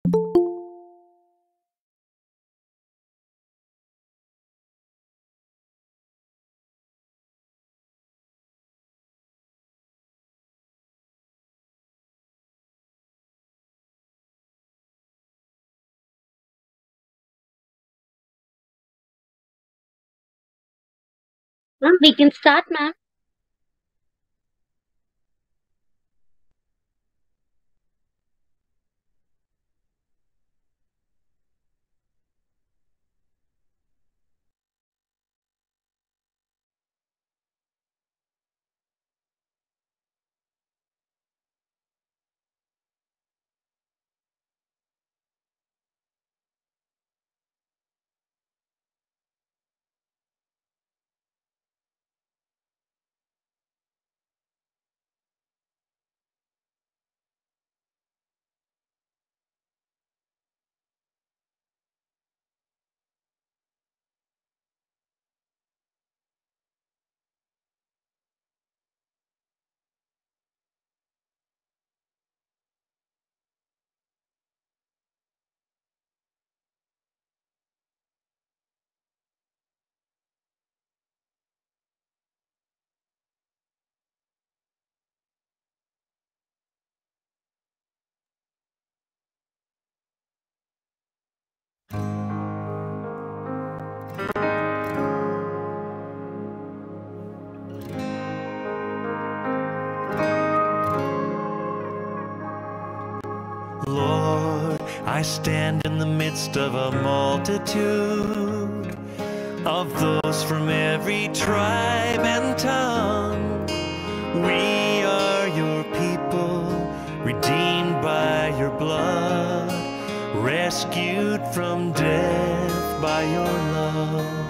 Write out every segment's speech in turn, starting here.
Ma'am, we can start, ma'am. Lord, I stand in the midst of a multitude of those from every tribe and tongue. We are your people, redeemed by your blood, rescued from death by your love.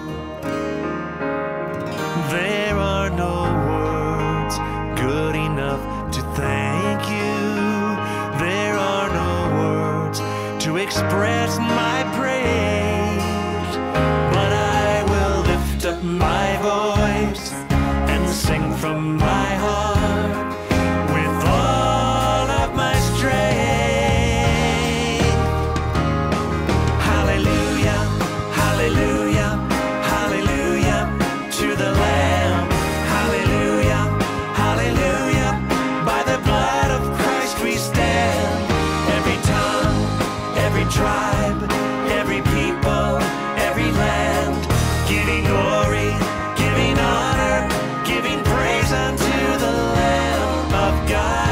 There are no words good enough to thank you. There are no words to express my praise. But I will lift up my voice and sing from my heart with all of my strength. Hallelujah, hallelujah, hallelujah to the Lamb. Hallelujah, hallelujah. By the blood of Christ we stand. Every tongue, every tribe, every people, every land, giving glory, giving honor, giving praise unto the Lamb of God.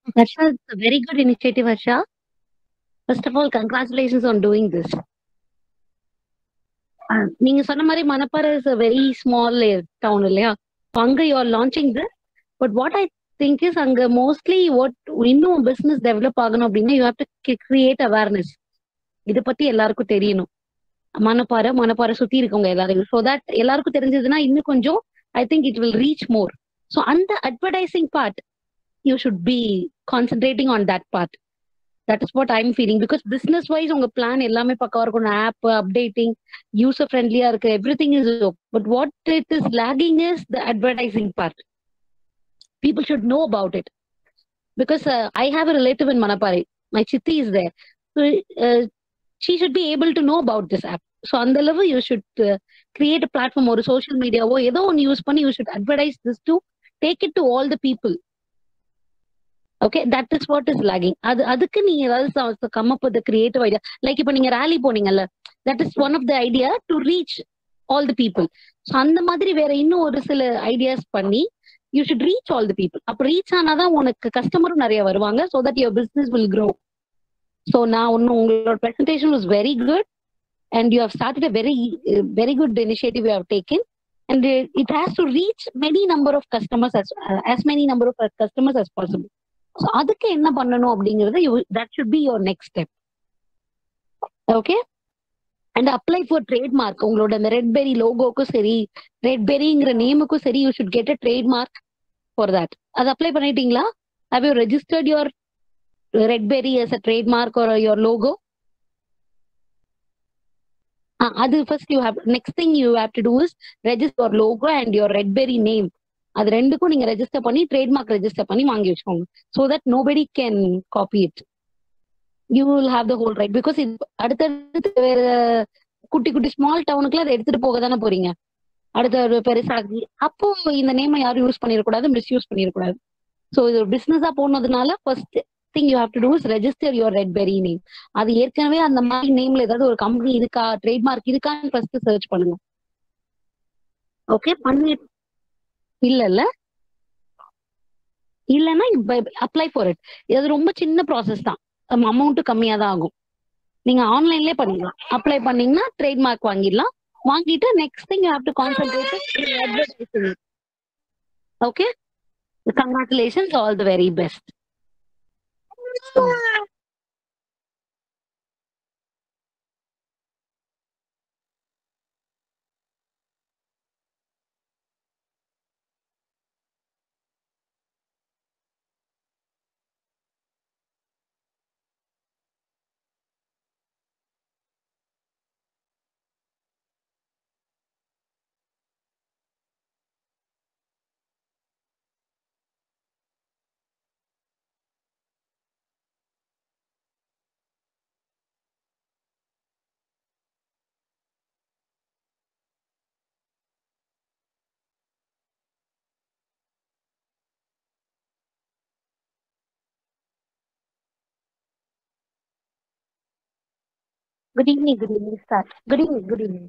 Harsha, it's a very good initiative, Harsha. First of all, congratulations on doing this. Uh, நீங்க சொன்ன மாதிரி Manapparai is a very small town இல்லையா அங்க you are launching this but what I think is அங்க mostly what இன்னும் business develop ஆகணும் அப்படின்னா you have to create awareness இதை பத்தி எல்லாருக்கும் தெரியணும் மணப்பாறை மணப்பாறை சுத்தி இருக்கவங்க எல்லாரும் ஸோ தட் எல்லாருக்கும் தெரிஞ்சதுன்னா இன்னும் கொஞ்சம் I think it will reach more so அந்த advertising part you should be concentrating on that part that is what I'm feeling because business wise உங்க பிளான் எல்லாமே பக்கவா இருக்கணும் ஆப் அப்டேட்டிங் யூசர் ஃப்ரெண்ட்லியா இருக்கு everything is but what it is lagging is the advertising part people should know about it because I have a relative in Manapparai my சித்தி is there she should be able to know about this app so அந்த அளவு you should create platform ஒரு social மீடியாவோ ஏதோ ஒன்று use பண்ணி you should advertise this to take it to all the people okay that is what is lagging அது அதுக்கு நீங்க ஏதாவது come up with creative idea like இப்போ நீங்க ரேலி போனீங்கல்ல that is one of the idea to reach all the people so அந்த மாதிரி வேற இன்னும் ஒரு சில ஐடியாஸ் பண்ணி you should reach all the people அப்போ ரீச் ஆனாதான் உனக்கு கஸ்டமரும் நிறைய வருவாங்க so that your business will grow so நான் ஒன்னும் உங்களோட presentation was very good and you have started a very very good initiative you have taken and it, it has to reach many number of customers as uh, as many number of customers as possible so அதுக்கு என்ன பண்ணணும் அப்படிங்கறது that should be your next step okay and apply for trademark உங்களோட அந்த Redberry லோகோக்கும் சரி ரெட்பெரிங்கிற நேமுக்கும் சரி you should get a trademark for that அது அப்ளை பண்ணிட்டீங்களா have you registered your Redberry as a trademark ஒரு யுவர் லோகோ அது first you have next thing you have to do is register your logo and your Redberry name அது ரெண்டுக்கும் நீங்க register பண்ணி trademark register பண்ணி வாங்கி வச்சுக்கோங்க so that nobody can copy it you will have the whole right because இது அடுத்தடுத்து வேற குட்டி குட்டி ஸ்மால் டவுனுக்குலாம் அதை எடுத்துட்டு போக தானே போறீங்க அடுத்த ஒரு பெருசாகி அப்போ இந்த நேமை யாரும் யூஸ் பண்ணிடக்கூடாது மிஸ்யூஸ் பண்ணிடக்கூடாது ஸோ இது ஒரு பிசினஸா போனதுனால first thing you have to do is register your Redberry name அது ஏற்கனவே அந்த மாதிரி நேம்ல ஏதாவது ஒரு கம்பெனி இருக்கா ட்ரேட்மார்க் இருக்கான்னு ஃபர்ஸ்ட் சர்ச் பண்ணுங்க ஓகே பண்ணி இல்ல இல்ல இல்லைன்னா அப்ளை ஃபார் இட் இது ரொம்ப சின்ன ப்ராசஸ் தான் அமௌண்ட் கம்மியா தான் ஆகும் நீங்க ஆன்லைன்லயே பண்ணிடலாம் அப்ளை பண்ணீங்கன்னா ட்ரேட்மார்க் வாங்கிடலாம் வாங்கிட்டு next thing you have to concentrate okay congratulations all the very best Good evening, good evening, sir. Good evening, good evening.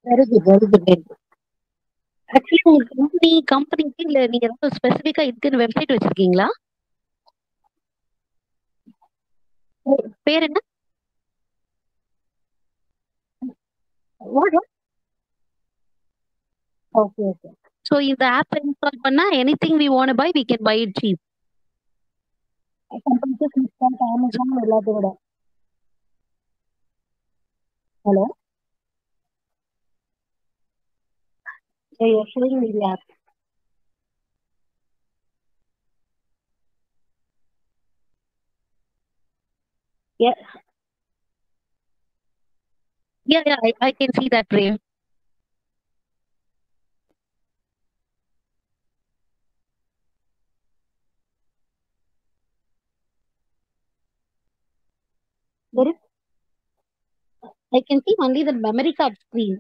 Very good very good very good actually உங்க கம்பெனி கம்பெனிக்கு இல்ல நீங்க ஏதாவது ஸ்பெசிஃபிக்கா இதுக்குன்னு வெப்சைட் வச்சிருக்கீங்களா பே- பேர் என்ன வாட் ஓகே ஓகே ஸோ இந்த ஆப் இன்ஸ்டால் பண்ணா anything we want buy we can buy it cheap கம்பெனிக்கு ஃபிளிப்கார்ட் அமேசான் எல்லாத்தோட hello sharing the app Yeah, yeah, yeah. I, I can see that, Prem. There is, I can see only the memory card screen.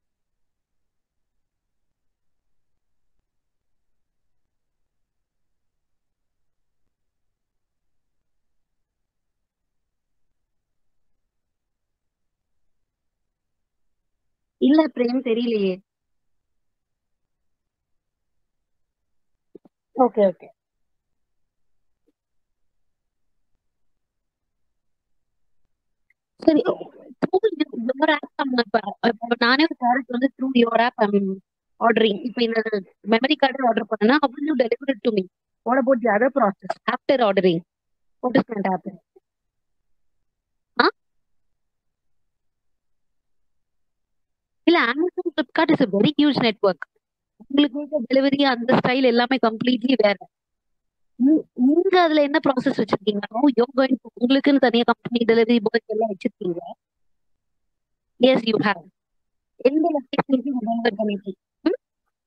இல்ல frame தெரியலையே okay okay சரி your app நம்ம இப்ப இப்ப நானே ஒரு ப்ராடக்ட் வந்து through your app I'm ordering இப்போ இந்த மெமரி கார்டு ஆர்டர் பண்ணனா how will you deliver it to me what about the other process after ordering what is going to happen ஆ இல்ல Amazon Flipkart is a very huge network உங்களுக்கு delivery அந்த style எல்லாமே completely வேற நீ- நீங்க அதுல என்ன ப்ராசஸ் வச்சிருக்கீங்க How you're going to- உங்களுக்குன்னு தனியா கம்பெனி டெலிவரி பாய் எல்லாம் வச்சிருக்கீங்க எஸ் யூ ஹேவ் எந்த லொகேஷனுக்கு டெலிவர் பண்ணிருக்கீங்க ம்?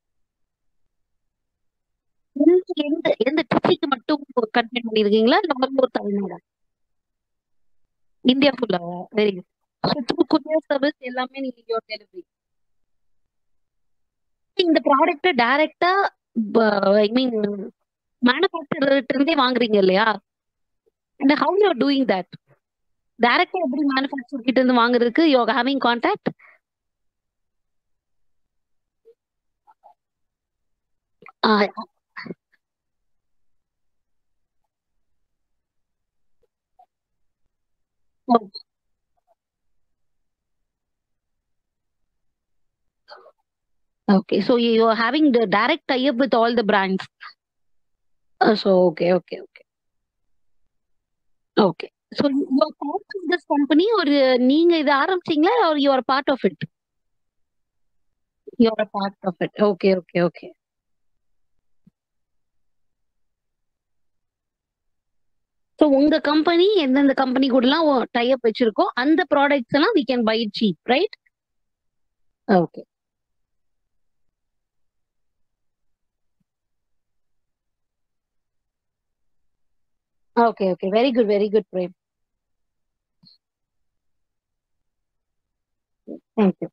எந்த எந்த எந்த டிஸ்ட்ரிக்ட் மட்டும் கன்டெக்ட் பண்ணிருக்கீங்களா இல்ல ஒரு தமிழ்நாடா இந்தியா ஃபுல்லா வெரி குட் கொரியர் சர்வீஸ் எல்லாமே நீங்க யோர் டெலிவரி இந்த ப்ராடக்ட் டைரக்டா ஐ மீன் மேனுஃபேக்சரர்கிட்ட இருந்தே வாங்குறீங்க இல்லையா and how you are doing that டைரக்டா எப்படி மேனுஃபேக்சர் கிட்ட இருந்து வாங்குறதுக்கு you are having contact Okay, so you are having the direct tie-up with all the brands. Uh, so okay, okay, okay, okay. So you you are part of this company or uh, நீங்க இதை ஆரம்பிச்சீங்களா or you are part of it? You are a part of it. Okay, okay, okay. So உங்க company எந்தெந்த company கூடலாம் tie-up வச்சிருக்கோ அந்த products எல்லாம் we can buy it cheap, right? Okay. Okay, okay. Very good, very good, Prem. Thank you.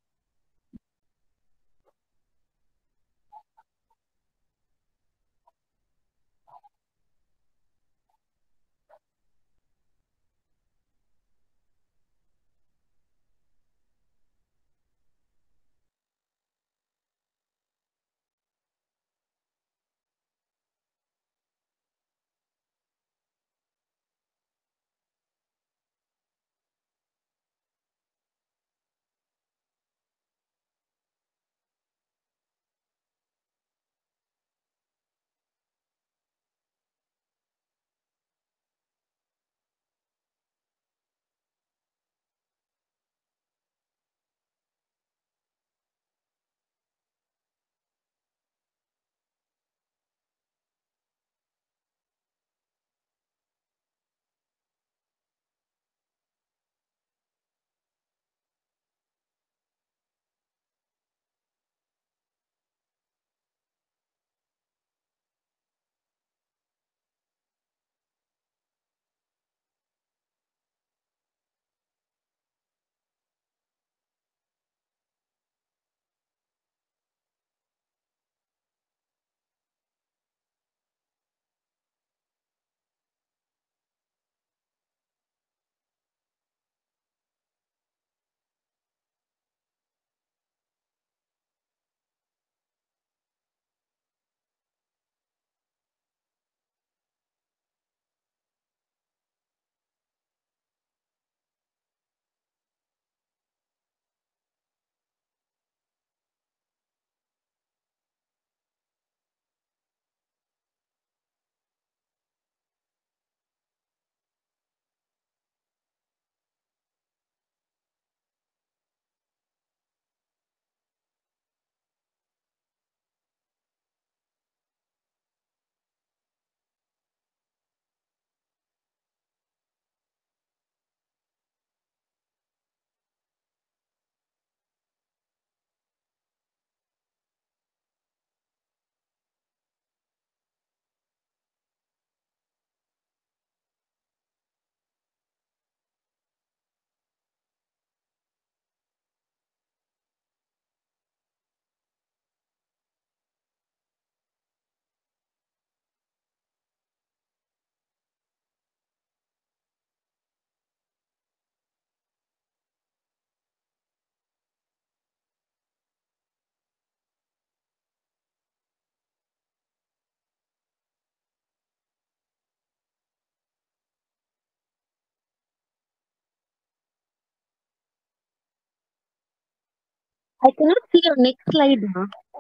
I cannot see your next slide. Ma.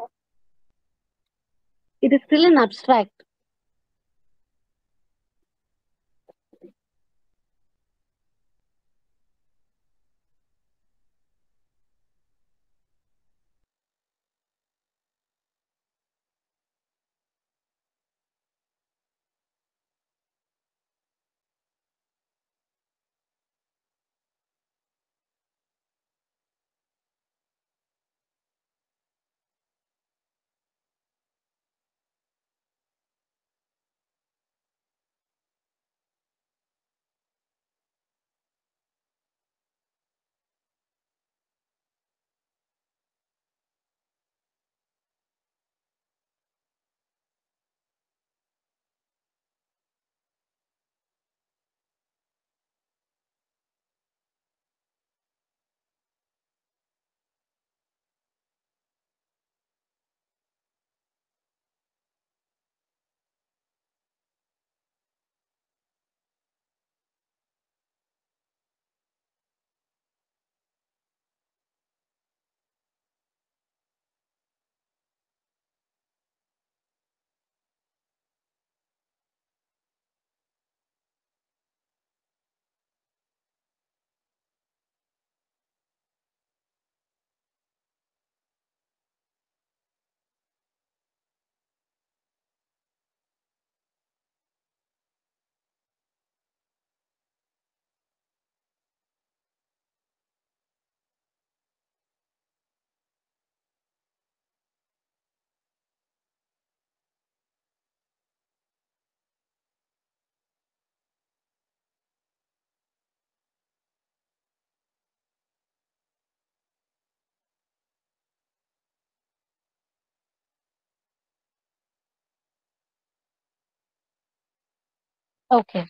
It is still an abstract. Okay.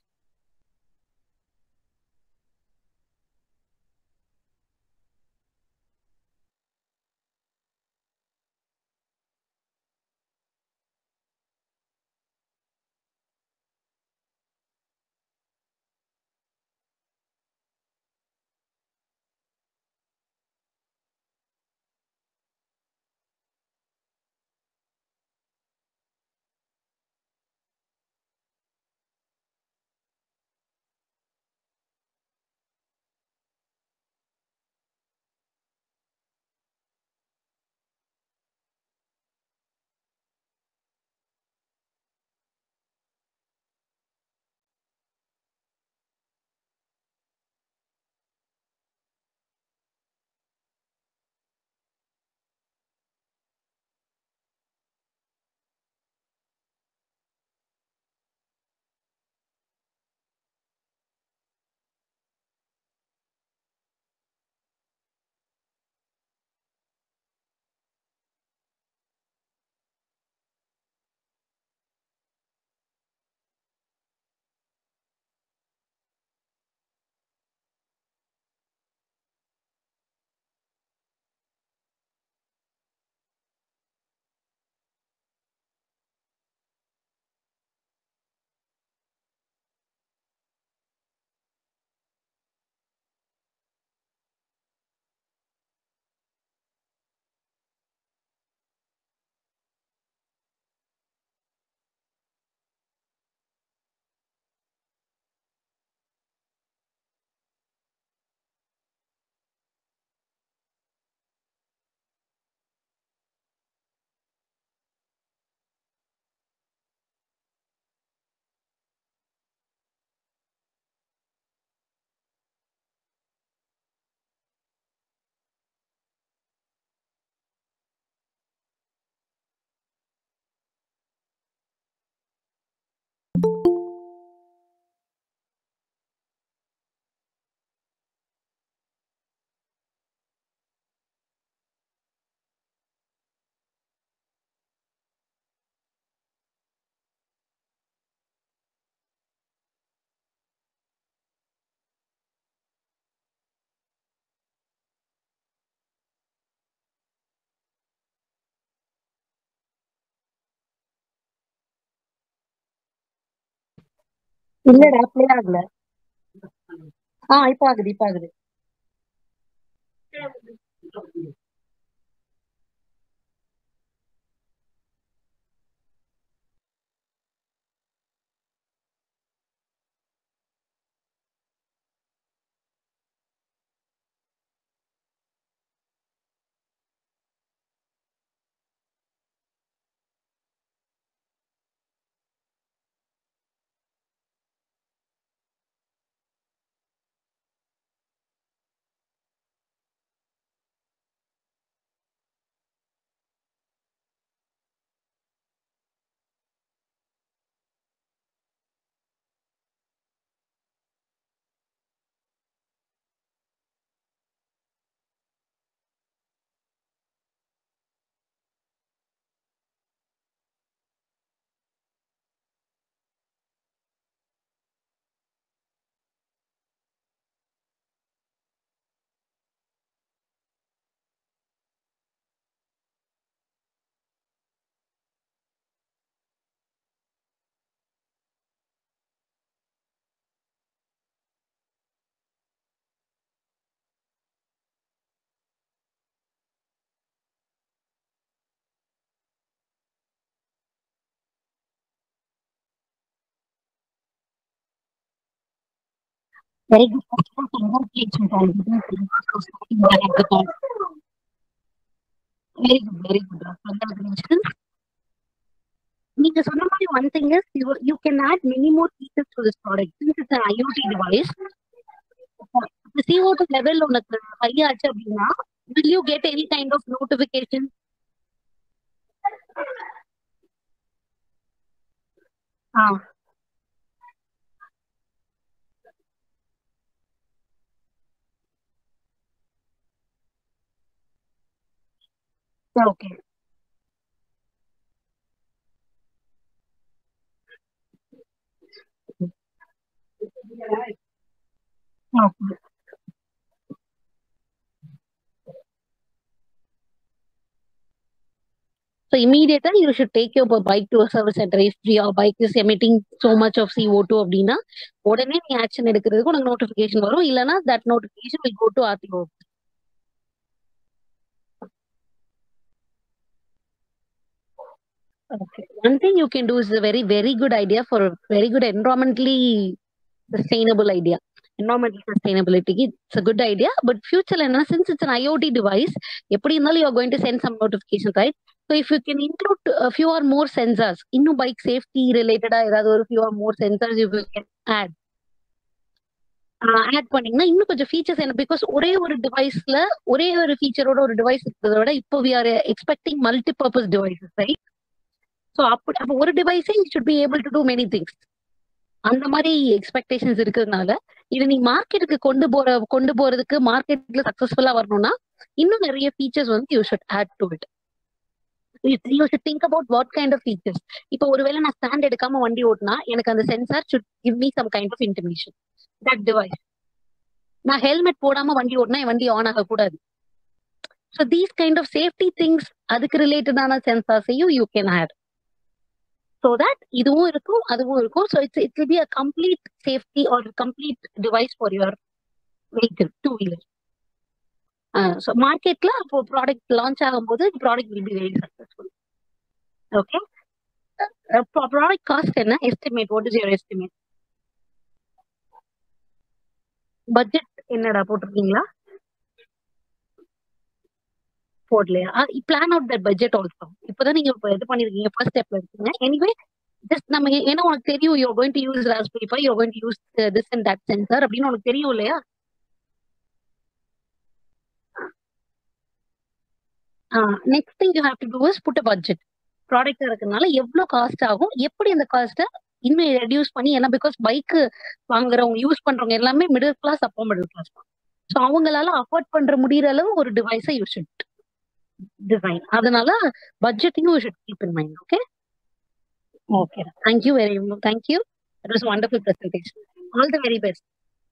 இல்லடா play ஆகல ஆ இப்ப ஆகுது இப்ப ஆகுது Very good. First of all, congratulations on getting to starting that hackathon. Very good, very good. Congratulations. நீங்க சொன்ன மாதிரி one thing is you you can add many more features to this product since it's IoT device CO2 level உனக்கு high ஆச்சு அப்படின்னா will you get any kind of notification ஆ okay okay So immediately you should take your bike to a service center if your bike is emitting so much of CO2 அப்படின்னா உடனே நீ action எடுக்கிறதுக்கு உனக்கு notification வரும் இல்லனா that notification will go to RTO Okay. One thing you can do is a very, very good idea for a very good environmentally sustainable idea. Environmental sustainability, it's a good idea. But future, என்ன, since it's an IoT device, எப்படி இருந்தாலும் you're going to send some notification, right? So if you can include a few or more sensors, இன்னும் bike safety related ஆ ஏதாவது ஒரு few or more sensors you can add. Add பண்ணீங்கன்னா இன்னும் கொஞ்சம் features என்ன because ஒரே ஒரு டிவைஸ்ல ஒரே ஒரு ஃபீச்சரோட ஒரு டிவைஸ் இருக்கிறத விட இப்போ we are expecting multipurpose devices right so அப்படி அப்போ ஒரு டிவைஸே should be able to do many things அந்த மாதிரி எக்ஸ்பெக்டேஷன்ஸ் இருக்கிறதுனால இது நீ மார்க்கெட்டுக்கு கொண்டு போற கொண்டு போறதுக்கு மார்க்கெட்ல சக்சஸ்ஃபுல்லா வரணும்னா இன்னும் நிறைய ஃபீச்சர்ஸ் வந்து you should add to it you should think about what kind of features இப்போ ஒருவேளை நான் ஸ்டாண்ட் எடுக்காம வண்டி ஓட்டினா எனக்கு அந்த sensor should give me some kind of information that device நான் ஹெல்மெட் போடாம வண்டி ஓட்டினா என் வண்டி ஆன் ஆகக்கூடாது so these kind of safety things அதுக்கு ரிலேட்டடான சென்சார்ஸையும் you can add so that இதுவும் இருக்கும் அதுவும் இருக்கும் so it's it will be a complete safety or complete device for your vehicle two wheeler so மார்க்கெட்ல அப்போ ப்ராடக்ட் லான்ச் ஆகும்போது product will be very successful okay product cost என்ன estimate what is your estimate budget என்னடா போட்டிருக்கீங்களா போடலையா plan out that budget also இப்போதான் நீங்க இப்போ இது பண்ணிருக்கீங்க ஃபர்ஸ்ட் ஸ்டெப்ல இருக்கீங்க எனிவே ஜஸ்ட் நம்ம ஏ- ஏன்னா உனக்கு தெரியும் you going to use raspberry pi you going to use this and that sensor அப்படின்னு உனக்கு தெரியும் இல்லையா next thing you have to do is put a budget product இருக்கிறதுனால எவ்வளவு காஸ்ட் ஆகும் எப்படி அந்த காஸ்ட்டை இன்னும் ரெடியூஸ் பண்ணி ஏன்னா பிகாஸ் பைக் வாங்குறவங்க யூஸ் பண்றவங்க எல்லாமே மிடில் கிளாஸ் அப்போ மிடில் கிளாஸ் தான் ஸோ அவங்களால அஃபோர்ட் பண்ற முடியற அளவு ஒரு டிவைஸை யூ ஷுட் டிசைன் அதனால budgeting you should keep in mind okay okay thank you very much thank you it was wonderful presentation all the very best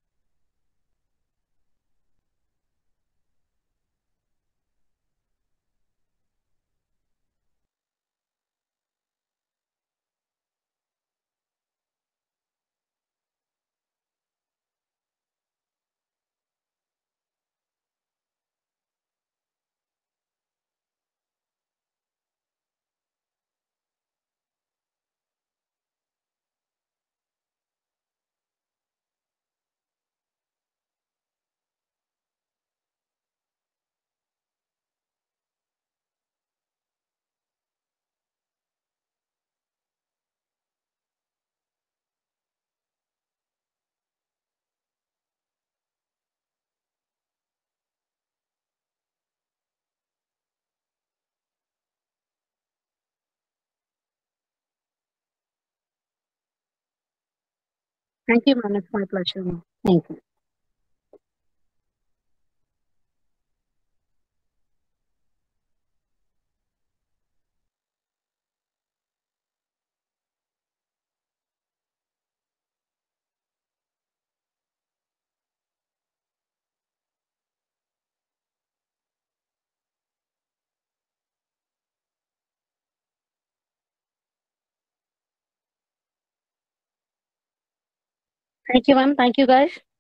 thank you ma'am it's my pleasure ma'am thank you thank you ma'am thank you guys